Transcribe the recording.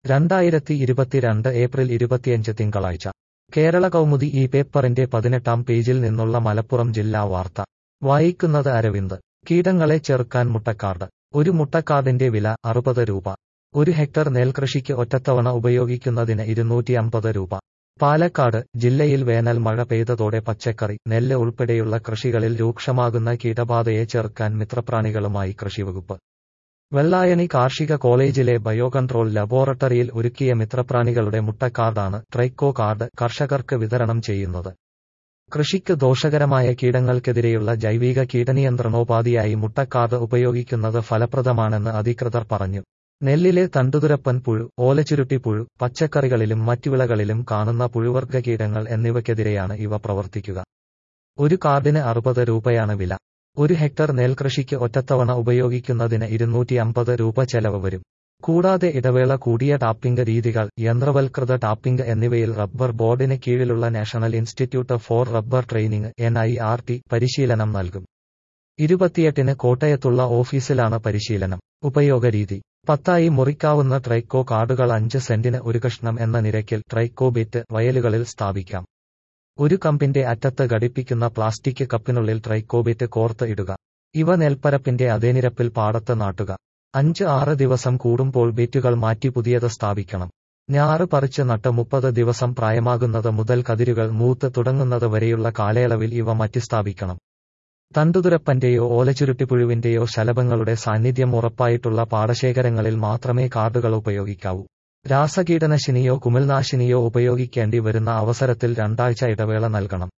രണ്ടായിരത്തി ഇരുപത്തിരണ്ട് ഏപ്രിൽ ഇരുപത്തിയഞ്ച് തിങ്കളാഴ്ച കേരള കൗമുദി ഈ പേപ്പറിന്റെ പതിനെട്ടാം പേജിൽ നിന്നുള്ള മലപ്പുറം ജില്ലാ വാർത്ത വായിക്കുന്നത് അരവിന്ദ് കീടങ്ങളെ ചെറുക്കാൻ മുട്ടക്കാട് ഒരു മുട്ടക്കാടിന്റെ വില അറുപത് രൂപ ഒരു ഹെക്ടർ നെൽകൃഷിക്ക് ഒറ്റത്തവണ ഉപയോഗിക്കുന്നതിന് ഇരുന്നൂറ്റി അമ്പത് രൂപ പാലക്കാട് ജില്ലയിൽ വേനൽ മഴ പെയ്തതോടെ പച്ചക്കറി നെല്ല് ഉൾപ്പെടെയുള്ള കൃഷികളിൽ രൂക്ഷമാകുന്ന കീടബാധയെ ചെറുക്കാൻ മിത്രപ്രാണികളുമായി കൃഷിവകുപ്പ് വെള്ളായണി കാർഷിക കോളേജിലെ ബയോകൺട്രോൾ ലബോറട്ടറിയിൽ ഒരുക്കിയ മിത്രപ്രാണികളുടെ മുട്ടക്കാർഡാണ് ട്രൈക്കോ കാർഡ് കർഷകർക്ക് വിതരണം ചെയ്യുന്നത് കൃഷിക്ക് ദോഷകരമായ കീടങ്ങൾക്കെതിരെയുള്ള ജൈവിക കീടനിയന്ത്രണോപാധിയായി മുട്ടക്കാർഡ് ഉപയോഗിക്കുന്നത് ഫലപ്രദമാണെന്ന് അധികൃതർ പറഞ്ഞു നെല്ലിലെ തണ്ടുതുരപ്പൻ പുഴു ഓലച്ചുരുട്ടി പുഴു പച്ചക്കറികളിലും മറ്റു വിളകളിലും കാണുന്ന പുഴുവർഗ കീടങ്ങൾ എന്നിവയ്ക്കെതിരെയാണ് ഇവ പ്രവർത്തിക്കുക ഒരു കാർഡിന് അറുപത് രൂപയാണ് വില ഒരു ഹെക്ടർ നെൽകൃഷിക്ക് ഒറ്റത്തവണ ഉപയോഗിക്കുന്നതിന് ഇരുന്നൂറ്റി അമ്പത് രൂപ ചെലവ് വരും കൂടാതെ ഇടവേള കൂടിയ ടാപ്പിംഗ് രീതികൾ യന്ത്രവൽകൃത ടാപ്പിംഗ് എന്നിവയിൽ റബ്ബർ ബോർഡിന് കീഴിലുള്ള national institute for rubber training N I R T പരിശീലനം നൽകും ഇരുപത്തിയെട്ടിന് കോട്ടയത്തുള്ള ഓഫീസിലാണ് പരിശീലനം ഉപയോഗരീതി പത്തായി മുറിക്കാവുന്ന ട്രൈക്കോ കാർഡുകൾ അഞ്ച് സെന്റിന് ഒരു കഷ്ണം എന്ന നിരക്കിൽ ട്രൈക്കോ ബിറ്റ് വയലുകളിൽ സ്ഥാപിക്കാം ഒരു കമ്പിന്റെ അറ്റത്ത് ഘടിപ്പിക്കുന്ന പ്ലാസ്റ്റിക് കപ്പിനുള്ളിൽ ട്രൈക്കോബിറ്റ് കോർത്ത് ഇടുക ഇവ നെൽപ്പരപ്പിന്റെ അതേ നിരപ്പിൽ പാടത്ത് നാട്ടുക അഞ്ച് ആറ് ദിവസം കൂടുമ്പോൾ ബിറ്റുകൾ മാറ്റി പുതിയത് സ്ഥാപിക്കണം ഞാറ് പറിച്ച് നട്ട് മുപ്പത് ദിവസം പ്രായമാകുന്നത് മുതൽ കതിരുകൾ മൂത്ത് തുടങ്ങുന്നത് വരെയുള്ള കാലയളവിൽ ഇവ മാറ്റി സ്ഥാപിക്കണം തണ്ടുതുരപ്പന്റെയോ ഓലച്ചുരുട്ടിപ്പുഴുവിന്റെയോ ശലഭങ്ങളുടെ സാന്നിധ്യം ഉറപ്പായിട്ടുള്ള പാടശേഖരങ്ങളിൽ മാത്രമേ കാർഡുകൾ ഉപയോഗിക്കാവൂ രാസകീടനാശിനിയോ കുമിൾനാശിനിയോ ഉപയോഗിക്കേണ്ടി വരുന്ന അവസരത്തിൽ രണ്ടാഴ്ച ഇടവേള നൽകണം